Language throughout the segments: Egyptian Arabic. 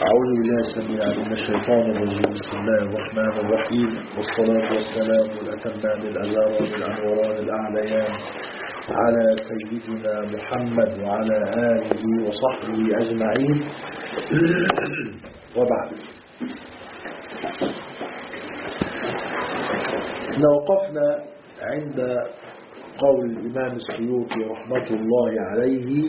أعوذ بالله السميع العليم من الشيطان الرجيم بسم الله الرحمن الرحيم والصلاة والسلام الأتمان الأزار بالأنوران الأعليان على سيدنا محمد وعلى آله وصحبه أجمعين وبعد وقفنا عند قول الإمام السيوطي رحمة الله عليه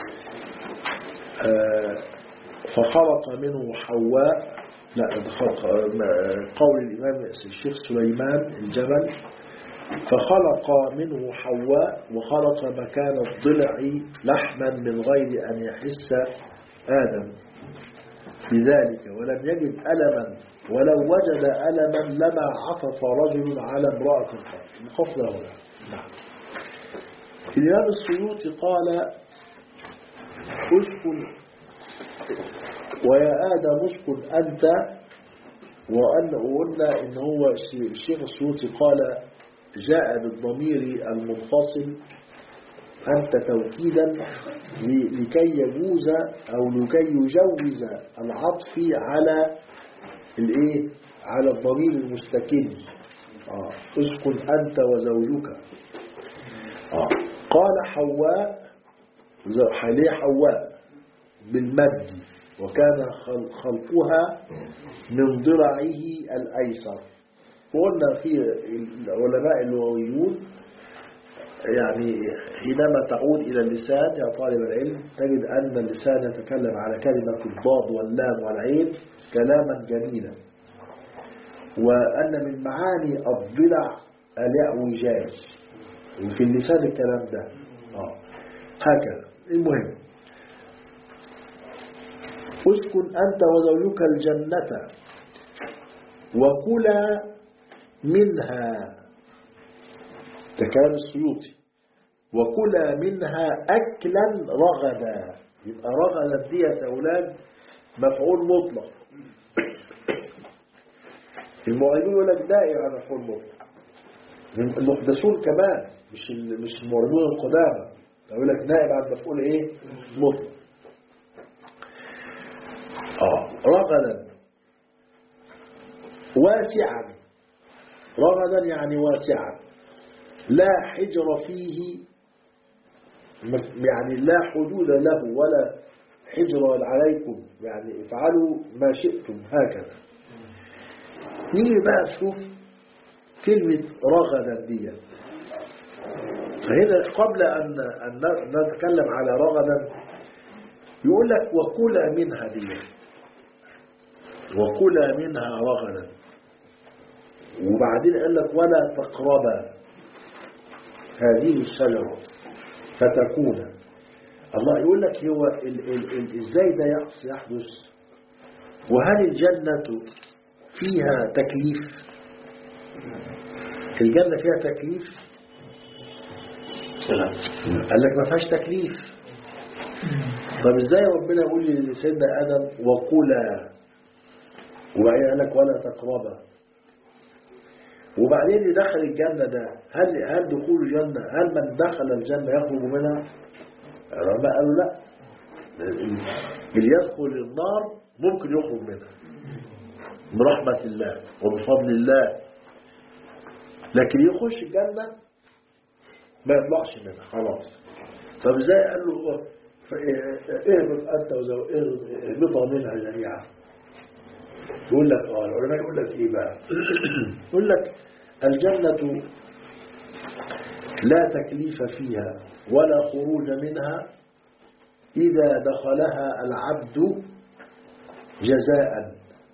آه فخلق منه حواء لا خلق قول الإمام الشيخ سليمان الجبل فخلق منه حواء وخلق مكان الضلع لحما من غير أن يحس آدم بذلك ولم يجد ألما ولو وجد ألما لما عطف رجل على امرأة قط مخفضة هنا نعم الإمام السيوطي قال اسكن ويا آدم اسكن أنت وأن قلنا إن هو الشيخ السيوطي قال جاء بالضمير المنفصل أنت توكيدا لكي يجوز أو لكي يجوز العطف على الايه على الضمير المستكن آه. اسكن أنت وزوجك آه. قال حواء حاليه حواء بالمد وكان خلقها من ضرعه الأيسر وقلنا في العلماء اللغويون يعني حينما تعود إلى اللسان يا طالب العلم تجد أن اللسان يتكلم على كلمة الضاد واللام والعين كلاما جميلا وأن من معاني الضلع الاعوجاج وفي اللسان الكلام ده آه. هكذا المهم اسكن أنت وزوجك الجنة وكلا منها كلام السيوطي وكلا منها أكلا رغدا يبقى رغدا دي يا أولاد مفعول مطلق المعلمون يقول لك دائر على مفعول مطلق المحدثون كمان مش مش المعلمون القدامى يقول لك نائب عن مفعول ايه مطلق آه رغدا واسعا رغدا يعني واسعا لا حجر فيه يعني لا حدود له ولا حجر عليكم يعني افعلوا ما شئتم هكذا نيجي بقى نشوف كلمة رغدا دي فهنا قبل أن, أن نتكلم على رغدا يقول لك وكلا منها دي وكلا منها رغدا وبعدين قال لك ولا تقربا هذه الشجرة فتكون الله يقول لك هو ال ال ال ازاي ده يحدث وهل الجنة فيها تكليف الجنة فيها تكليف قال لك ما فيهاش تكليف طب ازاي ربنا يقول لسيدنا آدم وكلا وبعدين قال لك ولا تقربا وبعدين اللي دخل الجنة ده هل هل دخول الجنة هل من دخل الجنة يخرج منها العلماء قالوا لا اللي يدخل النار ممكن يخرج منها برحمة الله وبفضل الله لكن يخش الجنة ما يطلعش منها خلاص طب ازاي قال له اهبط انت وزو اهبطها منها جميعا يقول لك اه العلماء يقول لك ايه بقى يقول لك الجنة لا تكليف فيها ولا خروج منها إذا دخلها العبد جزاء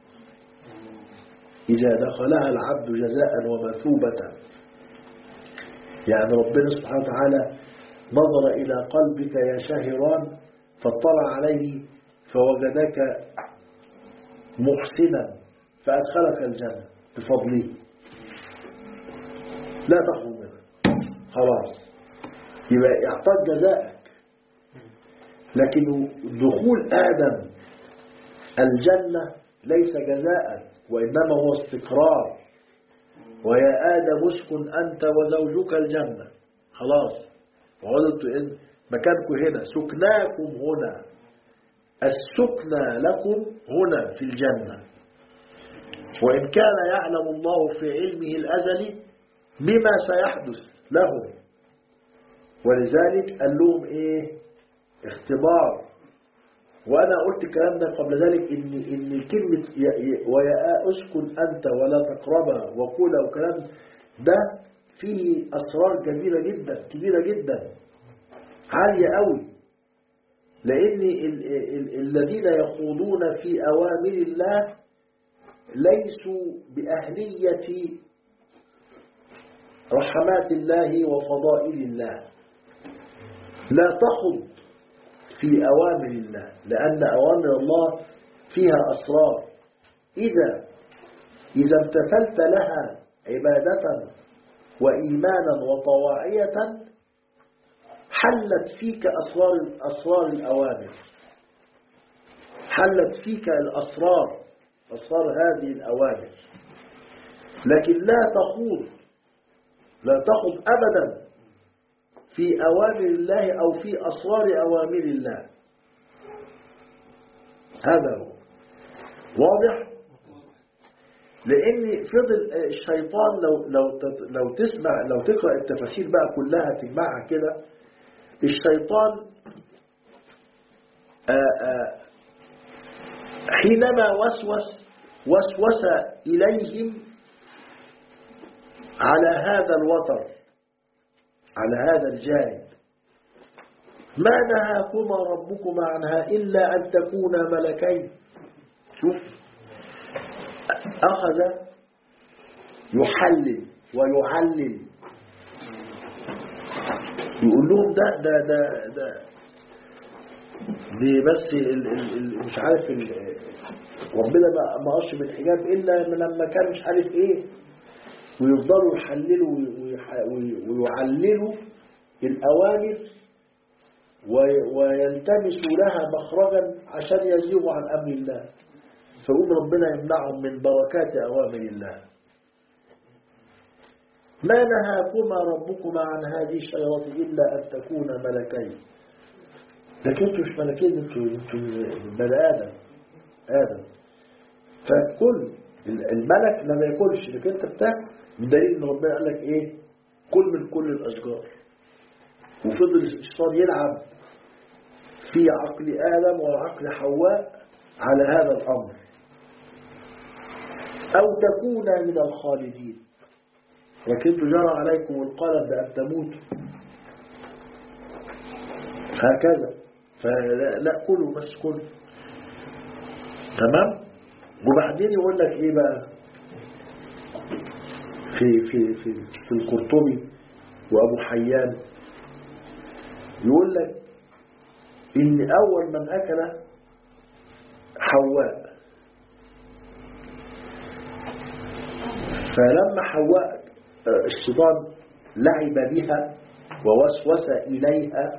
إذا دخلها العبد جزاء ومثوبة يعني ربنا سبحانه وتعالى نظر إلى قلبك يا شهران فاطلع عليه فوجدك محسنا فأدخلك الجنة بفضله لا تخرج منها خلاص يبقى يعطاك جزائك لكن دخول آدم الجنة ليس جزاء وإنما هو استقرار ويا آدم اسكن أنت وزوجك الجنة خلاص وعدت إن مكانكم هنا سكناكم هنا السكنى لكم هنا في الجنة وإن كان يعلم الله في علمه الأزلي بما سيحدث لهم ولذلك قال لهم إيه اختبار وأنا قلت الكلام ده قبل ذلك إن, إن كلمة ي- ي- ويا أسكن أنت ولا تقربا وكلا وكلام ده فيه أسرار كبيرة جدا كبيرة جدا عالية قوي لأن ال ال الذين يخوضون في أوامر الله ليسوا بأهلية رحمات الله وفضائل الله لا تخض في أوامر الله لأن أوامر الله فيها أسرار إذا إذا امتثلت لها عبادة وإيمانا وطواعية حلت فيك أسرار أسرار الأوامر حلت فيك الأسرار أسرار هذه الأوامر لكن لا تخوض لا تخوض أبدا في أوامر الله أو في أسرار أوامر الله هذا هو واضح لأن فضل الشيطان لو لو تت- لو تسمع لو تقرأ التفاسير بقى كلها تجمعها كده الشيطان آآ آآ حينما وسوس وسوس إليهم على هذا الوتر على هذا الجانب ما نهاكما ربكما عنها إلا أن تكونا ملكين شوف أخذ يحلل ويعلل يقول لهم ده ده ده ده دي بس ال ال ال مش عارف ال ربنا ما ما قصش بالحجاب إلا من لما كان مش عارف إيه ويفضلوا يحللوا ويح- وي- ويعللوا الأوامر وي- ويلتمسوا لها مخرجا عشان يزيغوا عن أمر الله فيقوم ربنا يمنعهم من بركات أوامر الله ما نهاكما ربكما عن هذه الشجرة إلا أن تكونا ملكين لكن انتوا مش ملكين انتوا انتوا بني آدم آدم فكل الملك ما بياكلش لكن انت بتاكل بدليل ان ربنا قال لك ايه كل من كل الاشجار وفضل الشيطان يلعب في عقل ادم وعقل حواء على هذا الامر او تكونا من الخالدين لكن جرى عليكم القلم بان تموتوا هكذا فلا لا كلوا بس كلوا تمام وبعدين يقول لك ايه بقى في في في في القرطبي وابو حيان يقول لك ان اول من اكل حواء فلما حواء آه، الشيطان لعب بها ووسوس اليها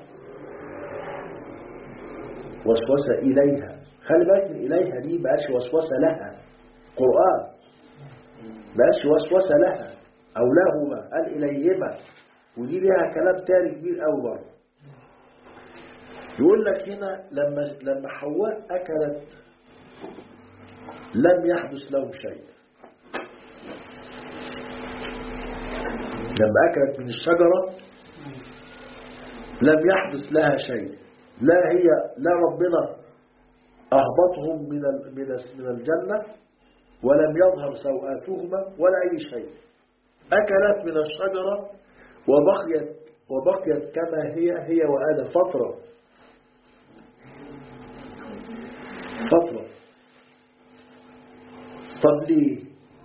وسوس اليها خلي بالك من اليها دي بقاش وسوسه لها قران بقاش وسوسه لها او لهما قال اليهما ودي ليها كلام تاني كبير قوي برضه يقول لك هنا لما لما حواء اكلت لم يحدث لهم شيء لما اكلت من الشجره لم يحدث لها شيء لا هي لا ربنا اهبطهم من ال- من ال- من الجنه ولم يظهر سوآتهما ولا اي شيء اكلت من الشجره وبقيت وبقيت كما هي هي وآدم فترة فترة طب ليه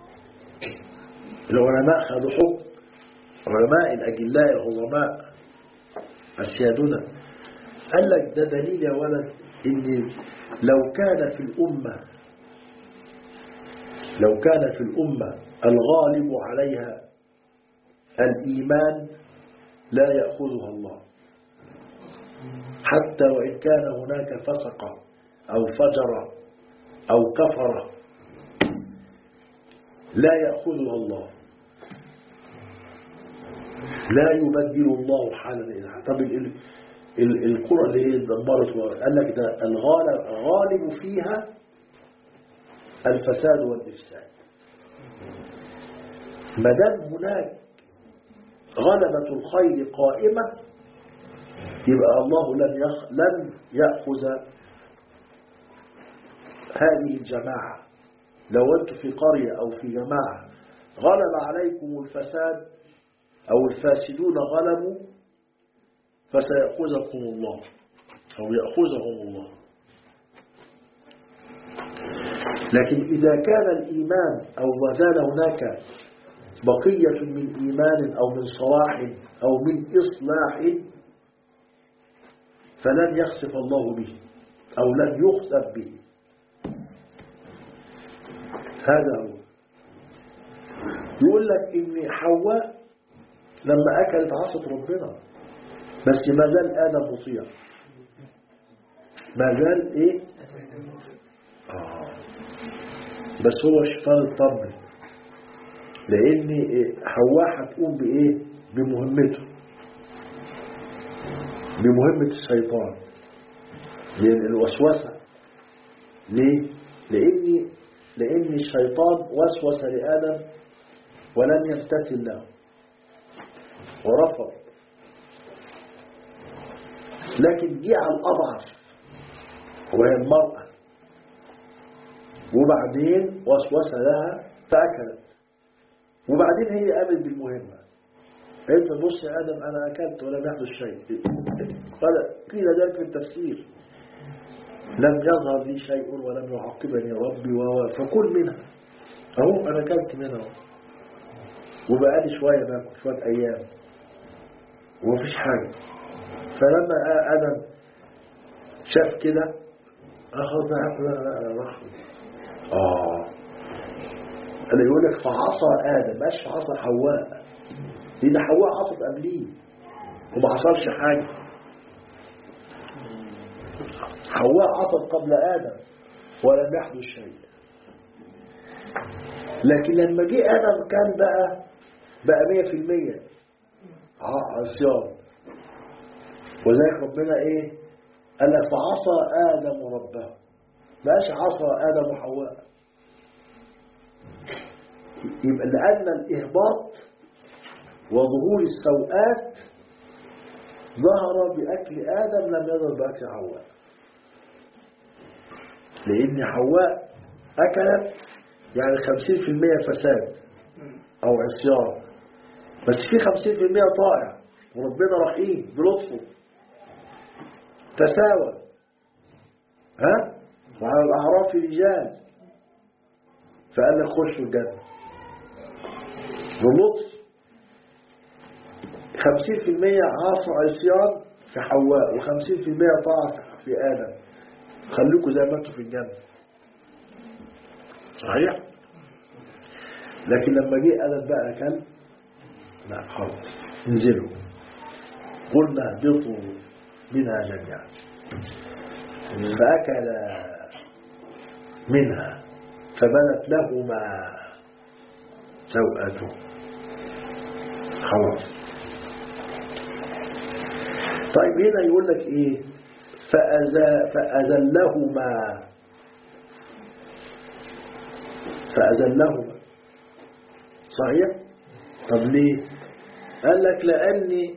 العلماء خدوا حكم علماء الأجلاء العظماء أسيادنا قال لك ده دليل يا ولد إن لو كان في الأمة لو كان في الأمة الغالب عليها الإيمان لا يأخذها الله حتى وإن كان هناك فسق أو فجر أو كفر لا يأخذها الله لا يبدل الله حالا إلى طب ال- ال- القرى اللي هي اتدمرت و- قال لك ده الغالب غالب فيها الفساد والإفساد ما دام هناك غلبة الخير قائمة يبقى الله لن يخ... لن يأخذ هذه الجماعة لو أنت في قرية أو في جماعة غلب عليكم الفساد أو الفاسدون غلبوا فسيأخذكم الله أو يأخذهم الله لكن إذا كان الإيمان أو ما زال هناك بقية من إيمان أو من صلاح أو من إصلاح فلن يخسف الله به أو لن يخسف به هذا هو يقول لك إن حواء لما أكلت عصت ربنا بس ما زال آدم مطيع ما زال إيه آه. بس هو الشيطان اطمن لأن إيه؟ حواء هتقوم بإيه بمهمته بمهمة الشيطان لأن الوسوسة ليه؟ لأن لأن الشيطان وسوس لآدم ولم يمتثل له ورفض لكن جه على الأضعف وهي المرأة وبعدين وسوس لها فأكلت وبعدين هي قامت بالمهمة قالت له بص يا آدم أنا أكلت ولم يحدث شيء قال قيل ذلك في التفسير لم يظهر لي شيء ولم يعاقبني ربي وهو فكل منها أهو أنا أكلت منها وبقالي شوية باكل شوية أيام ومفيش حاجة فلما آدم شاف كده أخذ لا لا لا راح آه أنا يقول لك فعصى آدم مش فعصى حواء لأن حواء عصت قبليه وما حصلش حاجة حواء عصت قبل آدم ولم يحدث شيء لكن لما جه آدم كان بقى بقى مية في المية عصيان وذلك ربنا ايه قال لك فعصى آدم ربه بقاش عصى آدم وحواء يبقى لأن الإهباط وظهور السوءات ظهر بأكل آدم لم يظهر بأكل حواء لأن حواء أكلت يعني خمسين في المية فساد أو عصيان بس في خمسين في المية طائع وربنا رحيم بلطفه تساوى ها وعلى الأعراف رجال فقال لك خشوا الجنة بلطف خمسين في المية عاصوا عصيان في حواء وخمسين في المية طاعة في آدم خليكوا زي ما انتوا في الجنة صحيح لكن لما جه آدم بقى أكل لا خلاص انزلوا قلنا اهبطوا منها جميعا فأكل منها فبدت لهما سوءته خلاص طيب هنا يقول لك ايه فأزا فأزلهما فأزلهما صحيح طب ليه قال لك لأن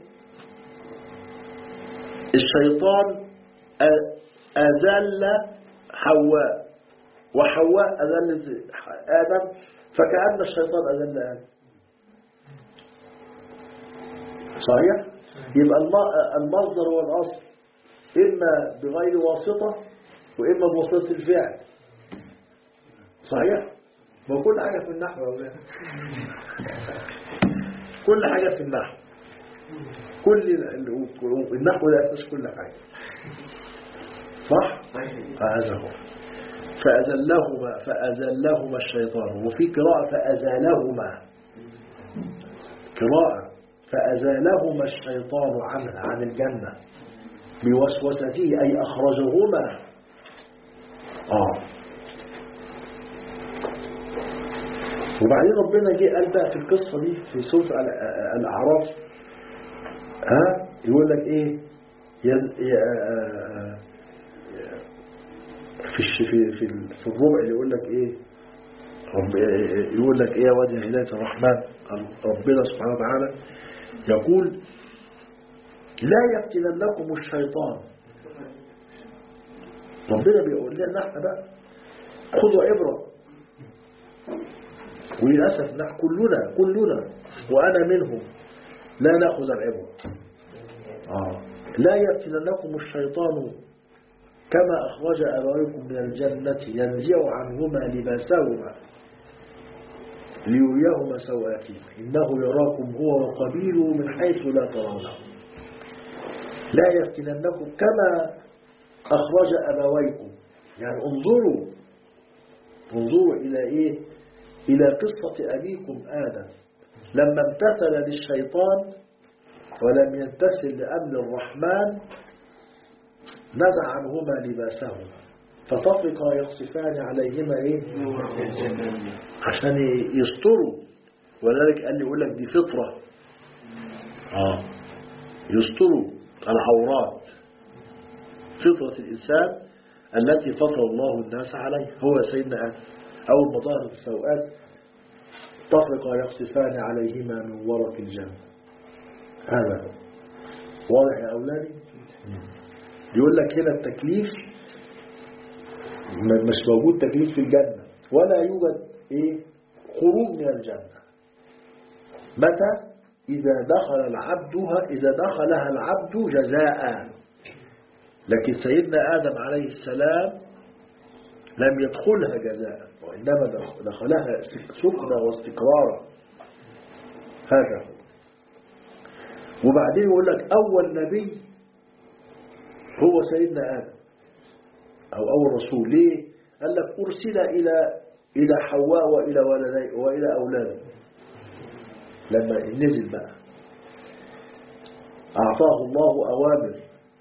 الشيطان أذل حواء وحواء أذلت آدم فكأن الشيطان أذل آدم صحيح يبقى المصدر هو الأصل إما بغير واسطة وإما بواسطة الفعل صحيح ما كل حاجة في النحو يا أولاد كل حاجة في النحو كل النحو ده أساس كل حاجة صح؟ هذا هو فأزلهما فأزلهما الشيطان وفي قراءة فأزالهما قراءة فأزالهما الشيطان عنها عن الجنة بوسوسته أي أخرجهما آه وبعدين ربنا جه قال بقى في القصة دي في سورة الأعراف ها يقول لك إيه ين- ي- آه، في الش- في في ال- في الربع اللي يقول لك ايه رب يقول لك ايه يا وادي هداية الرحمن ربنا سبحانه وتعالى يقول لا يفتننكم الشيطان ربنا بيقول لنا احنا بقى خذوا عبرة وللأسف نحن كلنا كلنا وأنا منهم لا نأخذ العبرة آه. لا يفتننكم الشيطان كما أخرج أبويكم من الجنة ينزع عنهما لباسهما ليريهما سوآتهما إنه يراكم هو وقبيله من حيث لا ترونه لا يفتننكم كما أخرج أبويكم يعني انظروا انظروا إلى إيه إلى قصة أبيكم آدم لما امتثل للشيطان ولم يمتثل لأمر الرحمن نزع عنهما لباسهما فطفقا يقصفان عليهما ايه عشان يستروا ولذلك قال لي يقول لك دي فطرة اه يستروا العورات فطرة الإنسان التي فطر الله الناس عليها هو سيدنا آدم أول ما ظهرت السوءات طفقا يقصفان عليهما من ورق الجنة هذا هو واضح يا أولادي يقول لك هنا التكليف م- مش موجود تكليف في الجنة ولا يوجد ايه خروج من الجنة متى إذا دخل العبد إذا دخلها العبد جزاء لكن سيدنا آدم عليه السلام لم يدخلها جزاء وإنما دخ- دخلها سكنا واستقرارا هذا هو وبعدين يقول لك أول نبي هو سيدنا آدم أو أول رسول ليه قال لك أرسل إلى إلى حواء وإلى ولدي وإلى أولاده لما نزل بقى أعطاه الله أوامر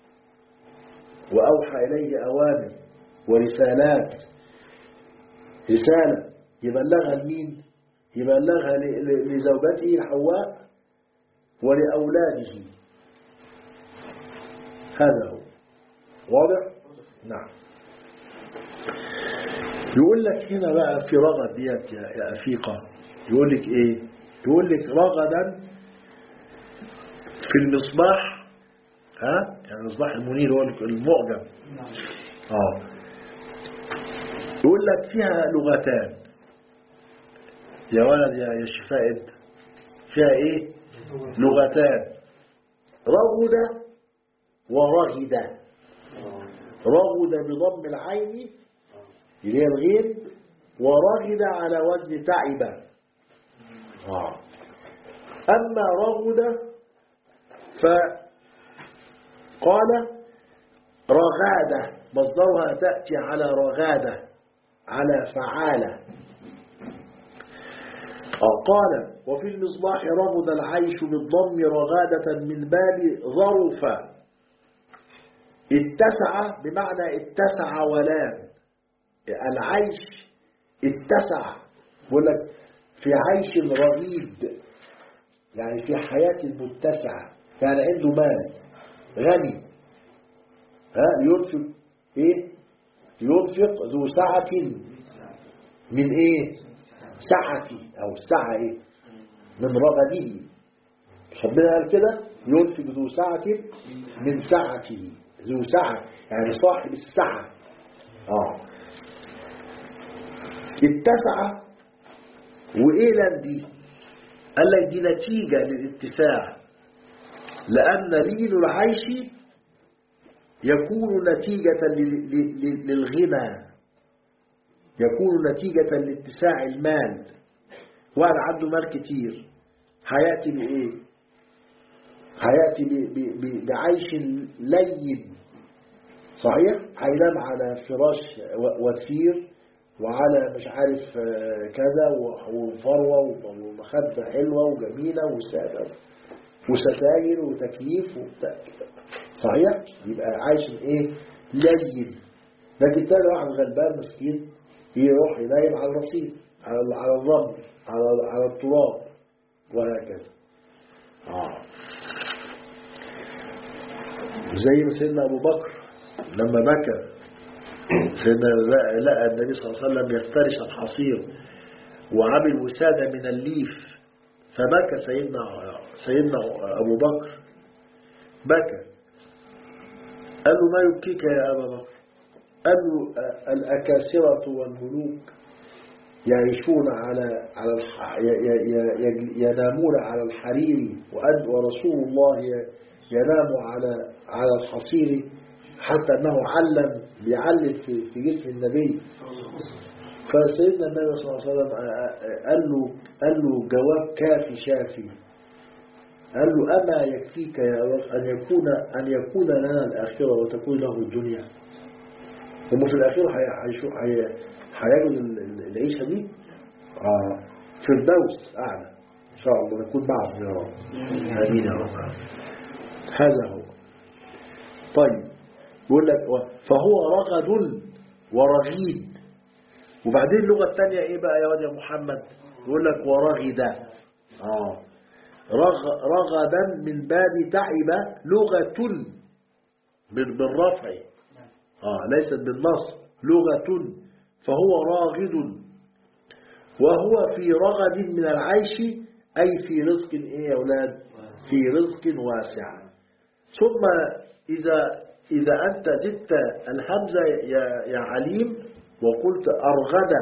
وأوحى إليه أوامر ورسالات رسالة يبلغها لمين يبلغها ل- ل- لزوجته حواء ولأولاده هذا هو واضح نعم يقول لك هنا بقى في رغد ديت يا يا أفيقة يقول لك إيه يقول لك رغدا في المصباح ها يعني المصباح المنير هو المعجم اه يقول لك فيها لغتان يا ولد يا يا شفاء انت فيها ايه لغتان رغد ورغد رغد بضم العين اللي هي الغين ورغد على وزن تعب آه. أما رغد فقال رغادة مصدرها تأتي على رغادة على فعالة آه، قال وفي المصباح رغد العيش بالضم رغادة من باب ظرف اتسع بمعنى اتسع ولام العيش اتسع بقول لك في عيش رغيد يعني في حياة متسعة يعني عنده مال غني ها ينفق ايه ينفق ذو سعة من ايه سعتي او السعة ايه من رغده ربنا قال كده ينفق ذو سعة من سعته ذو سعة يعني صاحب السعة اه اتسع وايه لان دي قال لك دي نتيجة للاتساع لأن لين العيش يكون نتيجة لل- لل- للغنى يكون نتيجة لاتساع المال واحد عنده مال كتير هيأتي بإيه هيأتي ب- ب- ب- بعيش لين صحيح هينام على فراش و- وثير وعلى مش عارف آه، كذا و- وفروة ومخدة حلوة وجميلة وسادة وستاير وتكييف وبتاع صحيح يبقى عايش ايه لين لكن تاني واحد غلبان مسكين يروح ينايم على الرصيف على على الرمل على على التراب وهكذا اه زي ما سيدنا أبو بكر لما بكى سيدنا لقى لقى النبي صلى الله عليه وسلم يفترش الحصير وعامل وسادة من الليف فبكى سيدنا سيدنا أبو بكر بكى قال له ما يبكيك يا أبا بكر قال له الأكاسرة والملوك يعيشون على على الح... ي- ي- ي- ي- ينامون على الحرير وأن ورسول الله ي- ينام على على الحصير حتى أنه علم بيعلم في في جسم النبي فسيدنا النبي صلى الله عليه وسلم قال له قال له جواب كافي شافي قال له أما يكفيك يا أبا بكر أن يكون أن يكون لنا الآخرة وتكون له الدنيا هم في الآخرة هي- هيشو- هي- هيجد ال- ال- العيشة دي آه في الدوس أعلى إن شاء الله نكون معهم يا رب آمين يا رب هذا هو طيب يقول لك و- فهو رغد ورغيد وبعدين اللغة الثانية ايه بقى يا واد يا محمد يقول لك ورغد اه رغ رغدا من باب تعب لغة بال- بالرفع اه ليست بالنص لغة فهو راغد وهو في رغد من العيش أي في رزق إيه يا أولاد في رزق واسع ثم إذا إذا أنت زدت الهمزة يا, يا عليم وقلت أرغد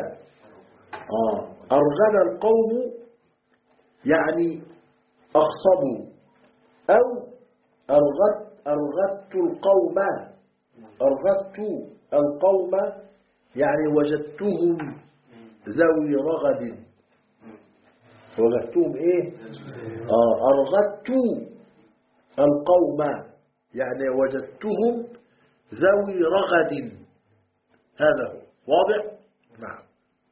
آه أرغد القوم يعني أخصبوا أو أرغدت أرغدت القوم أرغدت القوم يعني وجدتهم ذوي رغد وجدتهم إيه آه أرغدت القوم يعني وجدتهم ذوي رغد هذا هو واضح نعم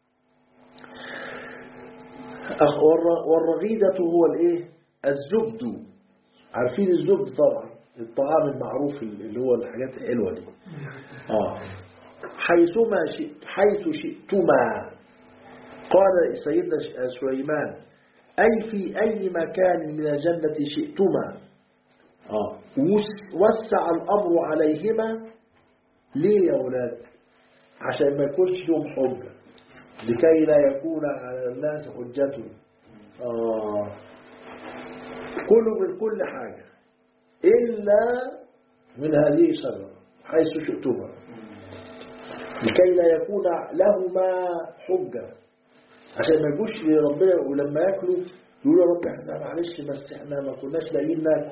أخ- والر- والرغيدة هو الايه الزبد عارفين الزبد طبعا الطعام المعروف اللي هو الحاجات الحلوة دي آه حيثما شئت حيث شئتما قال سيدنا ش- سليمان أي في أي مكان من الجنة شئتما آه وس- وسع الأمر عليهما ليه يا أولاد عشان ما يكونش لهم حجة لكي لا يكون على الناس حجة آه كلوا من كل حاجة إلا من هذه الشجرة حيث شئتما لكي لا يكون لهما حجة عشان ما يجوش لربنا ولما ياكلوا يقولوا يا رب احنا معلش بس احنا ما كناش لاقيين ناكل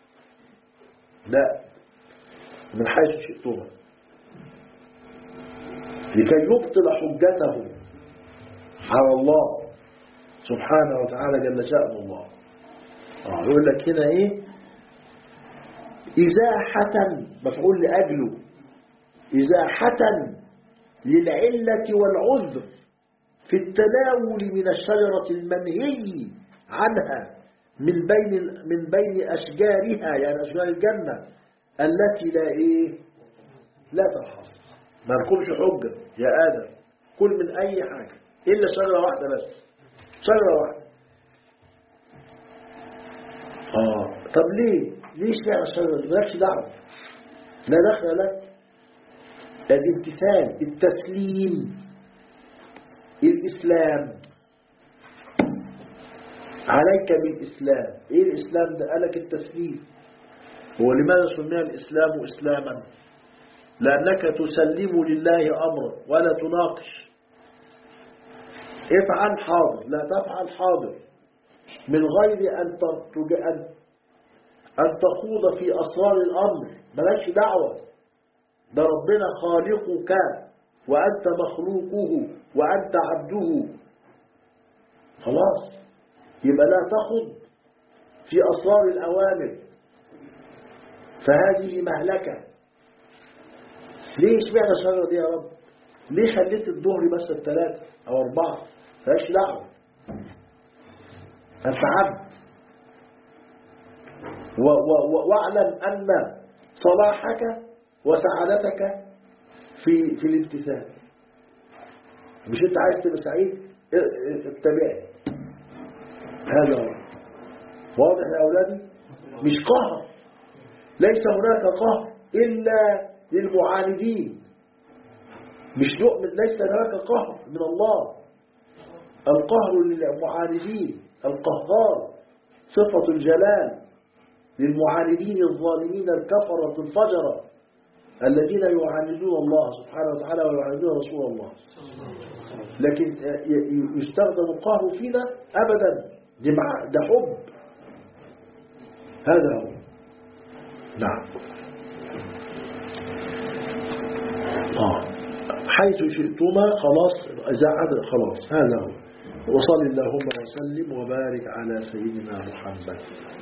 لا من حيث شئتما لكي يبطل حجتهم على الله سبحانه وتعالى جل شأن الله آه يقول لك هنا ايه إزاحة مفعول لأجله إزاحة للعلة والعذر في التناول من الشجرة المنهي عنها من بين من بين أشجارها يعني أشجار الجنة التي لا إيه لا ترحم ما نكونش حجة يا آدم كل من أي حاجة إلا شجرة واحدة بس شجرة واحدة آه طب ليه ليش لا الشجرة دي مالكش دعوة لا دخل لك الامتثال التسليم الإسلام عليك بالإسلام إيه الإسلام ده قالك التسليم هو لماذا سمي الإسلام إسلاما لأنك تسلم لله أمرا ولا تناقش افعل حاضر لا تفعل حاضر من غير أن ترتج أن أن تخوض في أسرار الأمر ملاش دعوة ده ربنا خالقك وأنت مخلوقه وأنت عبده خلاص يبقى لا تخض في أسرار الأوامر فهذه مهلكة ليه اشمعنى الشجرة دي يا رب ليه خليت الظهر بس الثلاثة أو أربعة فلاش دعوة أنت عبد و- و- و- واعلم أن صلاحك وسعادتك في في الامتثال مش انت عايز تبقى سعيد اه- اه- اتبعني هذا هو واضح يا اولادي مش قهر ليس هناك قهر إلا للمعاندين مش يؤمن ليس هناك قهر من الله القهر للمعاندين القهار صفة الجلال للمعاندين الظالمين الكفرة الفجرة الذين يعاندون الله سبحانه وتعالى ويعاندون رسول الله لكن يستخدم القهر فينا أبدا ده مع- ده حب هذا هو نعم آه. حيث شئتما خلاص إذا عدد خلاص هذا هو وصل اللهم وسلم وبارك على سيدنا محمد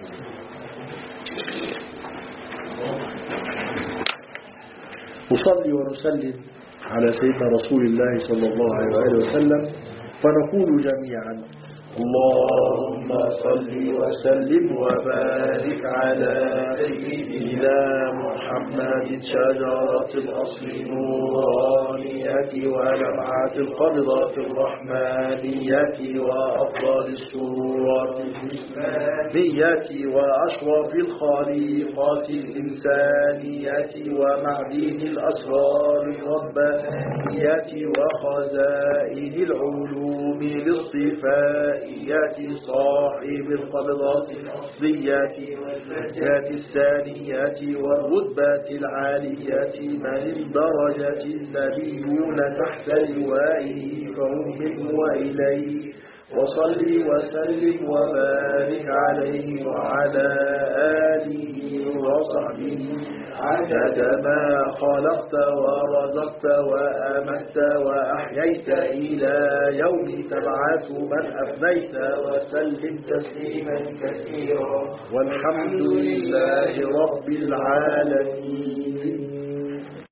نصلي ونسلم على سيدنا رسول الله صلى الله عليه وآله وسلم فنقول جميعا اللهم صل وسلم وبارك على سيدنا محمد شجرة الأصل نورانية ولمعة القبضة الرحمانية وأفضل السورة الإسلامية وأشرف الخليقة الإنسانية ومعدين الأسرار الربانية وخزائن العلوم للصفائية صاحب القبضة الأصلية والذات الثانية والرتبة العالية من الدرجة النبيون تحت لوائه فهم منه وإليه وصل وسلم وبارك عليه وعلى آله وصحبه عدد ما خلقت ورزقت وأمت وأحييت إلى يوم تبعث من أفنيت وسلم تسليما كثيرا والحمد لله رب العالمين